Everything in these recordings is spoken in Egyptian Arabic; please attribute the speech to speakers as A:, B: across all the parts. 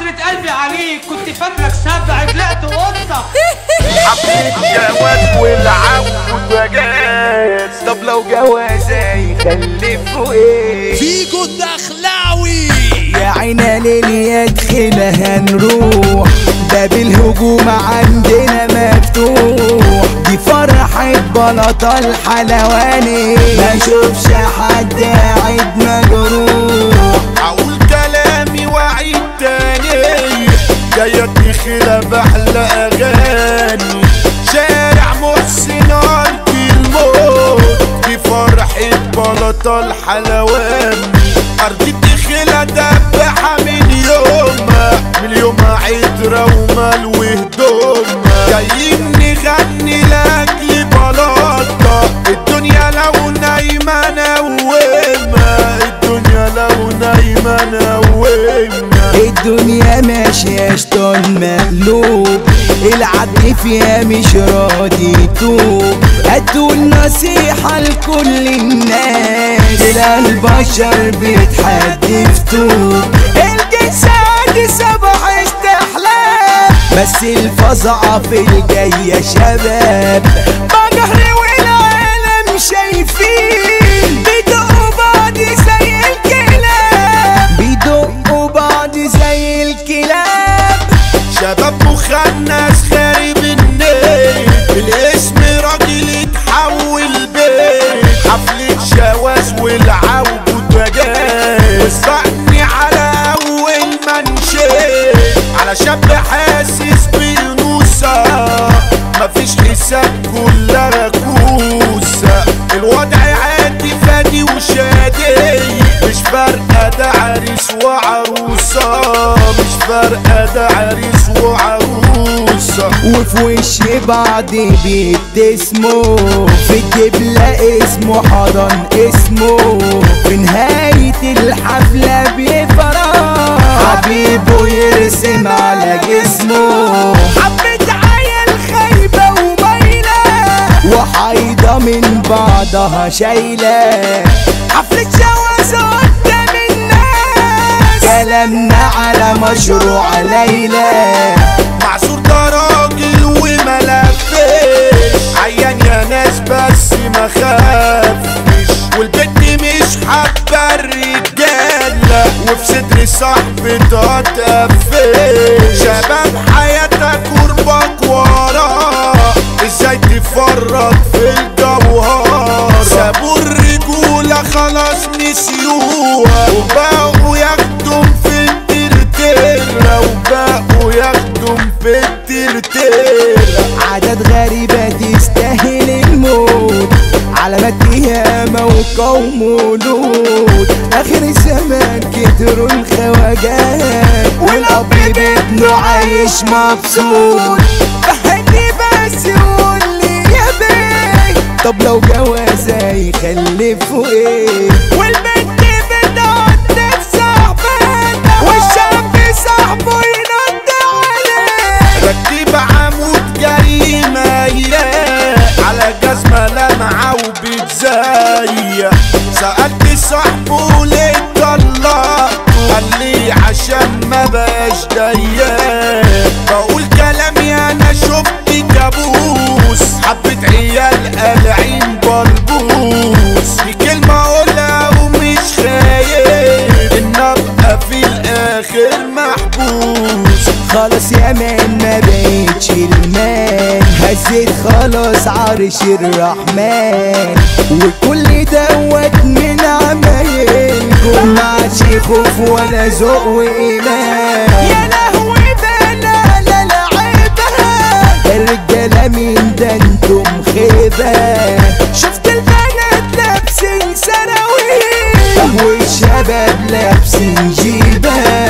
A: حسرة قلبي عليك كنت فاكرك سبع طلعت قطة
B: حبيت جواز والعود وجاز طب لو جوازة يخلفوا ايه
C: فيجو الدخلاوي
D: يا عينا ليل يدخل هنروح باب الهجوم عندنا مفتوح دي فرحة بلطة الحلواني ما اشوفش حد قاعد مجروح
B: اقول كلامي واعيد تاني جاية دخلة بحلى اغاني شارع محسن ارض الموت دي فرحة بلطة الحلواني ارض الدخلة دبحة من يومها من يومها عطرة ومال وهدومها جايين نغني لاجل بلاطة الدنيا لو نايمة نومها الدنيا لو نايمة نومها
D: الدنيا ماشية شطان مقلوب العدل فيها مش راضي يتوب ادوا النصيحة لكل الناس لا البشر بيتحدف توب الجساد صباح استحلام بس الفظعة في الجاية شباب بجهر والعالم شايفين بيدقوا بعض زي الكلاب بيدقوا بعض زي الكلاب
B: شباب مخنث خارب النيل الاسم راجل يتحول بيت حفلة جواز والعود وجاز وسعني على اول منشيت على شاب حاسس بالنوسة مفيش حساب كلها كوسة الوضع عادي فادي وشادي مش فارقة ده عريس وعروسة مش فارقة ده عريس وعروسة
D: وفي وش بعض بيبتسموا في الدبلة اسمه حضن اسمه في نهاية الحفلة بيفرح حبيبه يرسم على جسمه حبة عيل خايبة ومايلة وحيضة من بعضها شايلة حفلة جواز قدام الناس كلامنا على مشروع ليلى
B: معصور ده راجل وملفش عيان يا ناس بس ما خافش والبنت مش حابة الرجالة وفي صدر صاحبتها تقفش شباب حياتك قربك وراه ازاي تفرط في الجوهر سابوا الرجولة خلاص نسيوها وبقوا ياخدوا في الترتيرة وبقوا ياخدوا في الترتيرة
D: عادات غريبة تستاهل الموت علامات قيامة وقوم ولود آخر الزمان كتروا الخواجات والأب بابنه عايش مبسوط فهدي بس قول لي يا بيه طب لو جوازة يخلفوا ايه والبنت بتقعد في صاحبتها والشاب صاحبه ينط عليه
B: ركب عمود جريمة يلاق على جزمة لمعة وبتزيق سألت صاحبه ليه طلقته قال لي عشان ما بقاش ضيق بقول كلامي انا شفت كابوس حبة عيال قالعين بلبوس دي كلمة اقولها ومش خايف ان ابقى في الاخر محبوس
D: خلاص يا مان ما بقتش المان هزيت خلاص عرش الرحمن وكل دوت من عمايلكم ما عادش خوف ولا ذوق وايمان يا لهوي بلا لا لعبها الرجاله مين ده انتم خيبه شفت البنات لابسين سراويل والشباب لابسين جيبه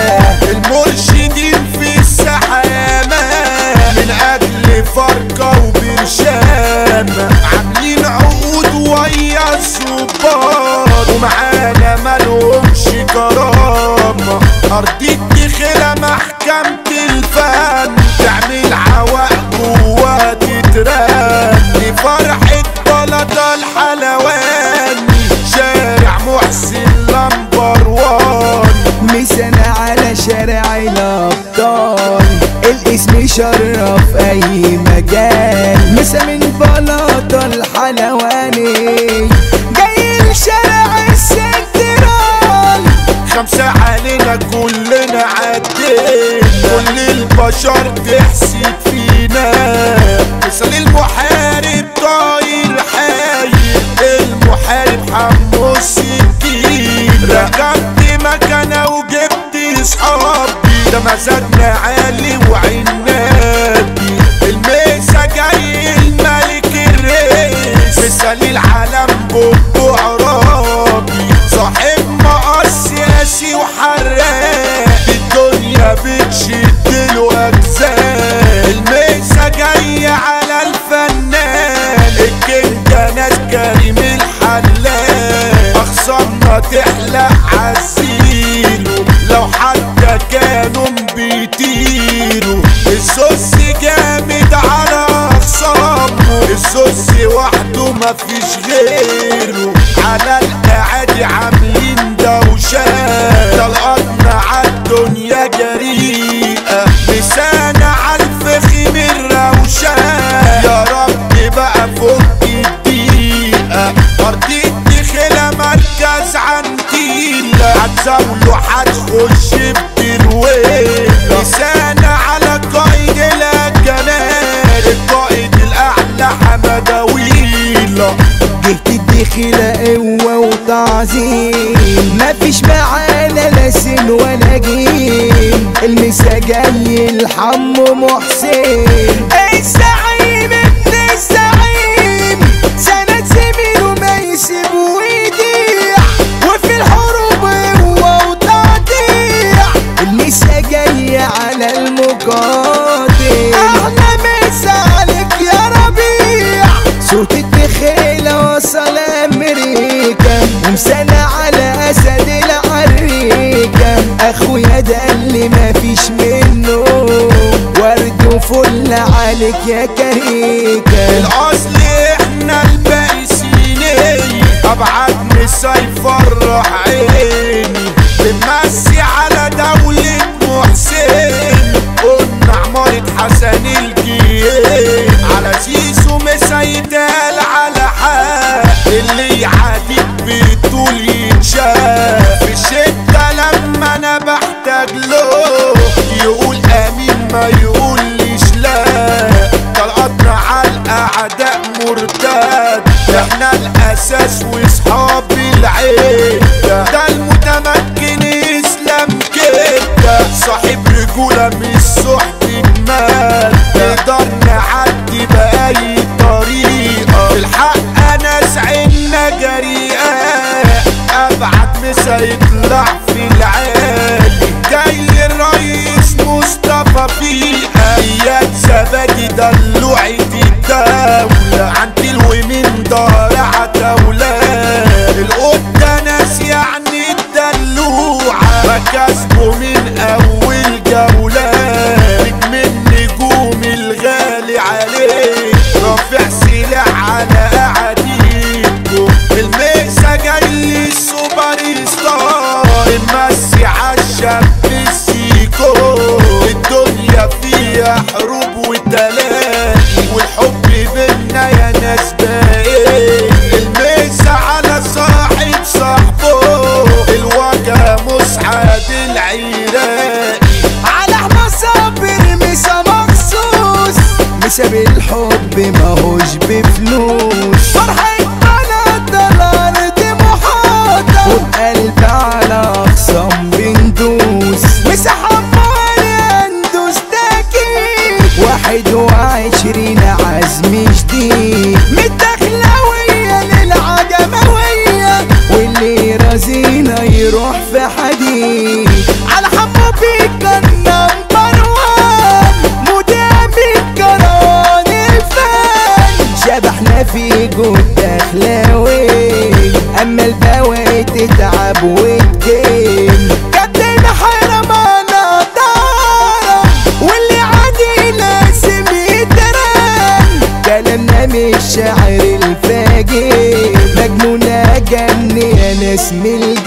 B: المرشدين في السحامة من أجل فرقة وبرشامة عاملين عقود ويا الظباط ومعانا مالهمش كرامة أرض الدخلة محكمة الفن تعمل عوائق جوا تترن فرحة بلد الحلواني شارع محسن لمبر وان
D: على شارع الابطال الاسم شرف اي مجال مسا من بلاطة الحلواني جاي لشارع السنترال
B: خمسة علينا كلنا عدين كل البشر تحسد فينا مثال المحارب طاير حي المحارب حمو السكين ركبت مكانة وجبت صحابي ده مزاجنا عالي وعنابي الميسا جاي الملك الرئيس مثال العالم بوبو عرابي صاحب مقص سياسي وحراق الدنيا بتشد له اجزاء الميسا جاي على الفنان الكينج ناس كريم الحلاق اخصامنا تحلق عالزيرو لو حتى كانوا بيطيروا السوس جامد على اخصامه السوس وحده مفيش غيره على الاعادي عاملين دوشة طلقاتنا عالدنيا جريئة لسانة عالفخم الروشة يا رب بقى فك الدقيقة أرضي الدخلة مركز عنتيلة هتزاوله هتخش بترويل لسانة على قائد الأجناد القائد الأعلى حمداويلة
D: جهة الدخلة قوة وتعظيم مفيش معانا لا سن ولا جيم المسا جاي الحمو محسن الزعيم ابن الزعيم سند زميله ما يسيب ويضيع وفي الحروب هو وتقطيع المسا جاي على المقاتل احلى مسا عليك يا ربيع صوت الدخيلة وصل امريكا ومسنة على اسد العريكة اخويا ده اللي مفيش منه ورد وفل عليك يا كريكة
B: الاصل احنا الباقيين ابعد مسا يفرح عيني بنمسي على دولة محسن قلنا عمارة حسن الجيل على سيسو مسا يتقال على حق اللي يعاديك بطول يتشاف في الشدة لما انا بحتاج له يقول امين ما يقوليش لا طلقتنا على الاعداء مرتد احنا الاساس واصحاب العين ده المتمكن اسلام كده صاحب رجولة مش صحبة مال نقدر نعدي بأي طريقة في الحق ناس عنا جريئة أبعد مسا يطلع في العالي جاي الرئيس مصطفى فيها اياد زبادي دلوعة الدولة عند الومين دار عتاولة القطة ناس يعني الدلوعة فكسبوا من أول جولة نجم النجوم الغالي عليه رافع سلاح على أعاديكم الميسا جاي السوبر ستار المسي عالشاب السيكو الدنيا فيها حروب وتلاقي والحب بينا يا ناس باين الميسا على صاحب صاحبه الوجه مسعد العراقي
D: على احمد صابر مسا مخصوص مسا بالحب ماهوش بفلوس فرحة بلد الارض محاطة وبقلب على اخصام بندوس مسا حمار اندوس تاكيد واحد وعشرين عزم جديد متدخلوية للعجموية واللي رزينا يروح في حديد على حمو بيك النمبر وان مدام الكران الفن شبحنا في جود دخلاوي اما البواقي تتعب وتجيم كابتن حرمانة دارة واللي عادي لازم يتران كلامنا مش شاعر الفاجر مجنونة جني انا اسم الجن